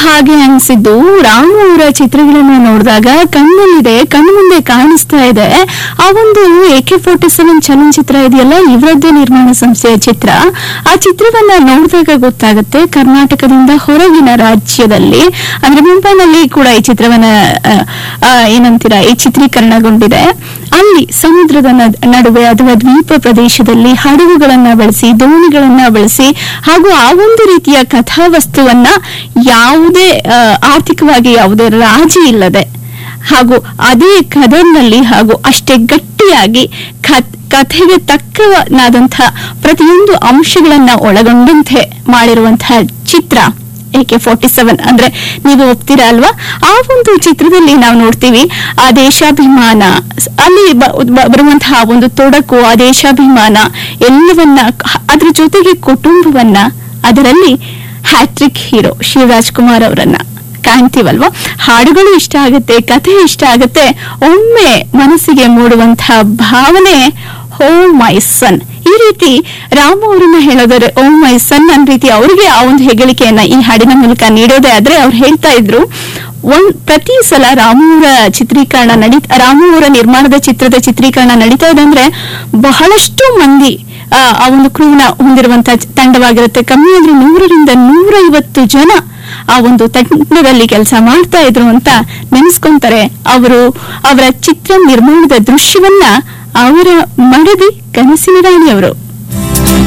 ಹಾಗೆ ಅನ್ಸಿದ್ದು ರಾಮು ಅವರ ಚಿತ್ರಗಳನ್ನ ನೋಡಿದಾಗ ಕಣ್ಣಲ್ಲಿದೆ ಕಣ್ಣು ಮುಂದೆ ಕಾಣಿಸ್ತಾ ಇದೆ ಆ ಒಂದು ಎ ಕೆ ಫೋರ್ಟಿ ಸೆವೆನ್ ಚಲನಚಿತ್ರ ಇದೆಯಲ್ಲ ಇವರದ್ದೇ ನಿರ್ಮಾಣ ಸಂಸ್ಥೆಯ ಚಿತ್ರ ಆ ಚಿತ್ರವನ್ನ ನೋಡಿದಾಗ ಗೊತ್ತಾಗುತ್ತೆ ಕರ್ನಾಟಕದಿಂದ ಹೊರಗಿನ ರಾಜ್ಯದಲ್ಲಿ ಅಂದ್ರೆ ಮುಂಬೈನಲ್ಲಿ ಕೂಡ ಈ ಚಿತ್ರವನ್ನ ಆ, ಆ, ಏನಂತೀರಾ ಈ ಚಿತ್ರೀಕರಣಗೊಂಡಿದೆ ಅಲ್ಲಿ ಸಮುದ್ರದ ನದ್- ನಡುವೆ ಅಥವಾ ದ್ವೀಪ ಪ್ರದೇಶದಲ್ಲಿ ಹಡಗುಗಳನ್ನ ಬಳಸಿ ದೋಣಿಗಳನ್ನ ಬಳಸಿ ಹಾಗೂ ಆ ಒಂದು ರೀತಿಯ ಕಥಾವಸ್ತುವನ್ನ ಯಾವುದೇ ಆ, ಆರ್ಥಿಕವಾಗಿ ಯಾವುದೇ ರಾಜಿ ಇಲ್ಲದೆ ಹಾಗೂ ಅದೇ ಕದರ್ನಲ್ಲಿ ಹಾಗೂ ಅಷ್ಟೇ ಗಟ್ಟಿಯಾಗಿ ಕಥ್- ಕಥೆಗೆ ತಕ್ಕನಾದಂತಹ ಪ್ರತಿಯೊಂದು ಅಂಶಗಳನ್ನ ಒಳಗೊಂಡಂತೆ ಮಾಡಿರುವಂತಹ ಚಿತ್ರ ಎ ಕೆ ಫೋರ್ಟಿ ಸೆವೆನ್ ಅಂದ್ರೆ ನೀವು ಒಪ್ತೀರಾ ಅಲ್ವಾ ಆ ಒಂದು ಚಿತ್ರದಲ್ಲಿ ನಾವು ನೋಡ್ತೀವಿ ಆ ದೇಶಾಭಿಮಾನ ಸ್- ಅಲ್ಲಿ ಬ- ಬ- ಬರುವಂತಹ ಒಂದು ತೊಡಕು ಆ ದೇಶಾಭಿಮಾನ ಎಲ್ಲವನ್ನ ಕ- ಅದ್ರ ಜೊತೆಗೆ ಕುಟುಂಬವನ್ನ ಅದರಲ್ಲಿ ಹ್ಯಾಟ್ರಿಕ್ ಹೀರೋ ಶಿವರಾಜ್ ಕುಮಾರ್ ಅವರನ್ನ ಕಾಣ್ತೀವಲ್ವಾ ಹಾಡುಗಳು ಇಷ್ಟ ಆಗುತ್ತೆ ಕಥೆ ಇಷ್ಟ ಆಗುತ್ತೆ ಒಮ್ಮೆ ಮನಸ್ಸಿಗೆ ಮೂಡುವಂತಹ ಭಾವನೆ ಹೋ ಮೈ ಸನ್ ಈ ರೀತಿ ರಾಮ ಅವರನ್ನ ಹೇಳೋದಾದ್ರೆ ಓ ಮೈ ಸನ್ ಅನ್ನೋ ರೀತಿ ಅವರಿಗೆ ಆ ಒಂದು ಹೆಗ್ಗಳಿಕೆಯನ್ನ ಈ ಹಾಡಿನ ಮೂಲಕ ನೀಡೋದೇ ಆದ್ರೆ ಅವ್ರು ಹೇಳ್ತಾ ಇದ್ರು ಒಂದ್ ಪ್ರತಿ ಸಲ ರಾಮುವರ ಚಿತ್ರೀಕರಣ ನಡಿ ರಾಮುವರ ನಿರ್ಮಾಣದ ಚಿತ್ರದ ಚಿತ್ರೀಕರಣ ನಡೀತಾ ಇದೆ ಅಂದ್ರೆ ಬಹಳಷ್ಟು ಮಂದಿ ಆ ಆ ಒಂದು ಕ್ರೂನ ಹೊಂದಿರುವಂತಹ ತಂಡವಾಗಿರುತ್ತೆ ಕಮ್ಮಿ ಅಂದ್ರೆ ನೂರರಿಂದ ನೂರೈವತ್ತು ಜನ ಆ ಒಂದು ತಂಡದಲ್ಲಿ ಕೆಲಸ ಮಾಡ್ತಾ ಇದ್ರು ಅಂತ ನೆನೆಸ್ಕೊಂತಾರೆ ಅವರು ಅವರ ಚಿತ್ರ ನಿರ್ಮಾಣದ ದೃಶ್ಯವನ್ನ ಅವರ ಮಡದಿ ಕನಸಿನ ರಾಣಿ ಅವರು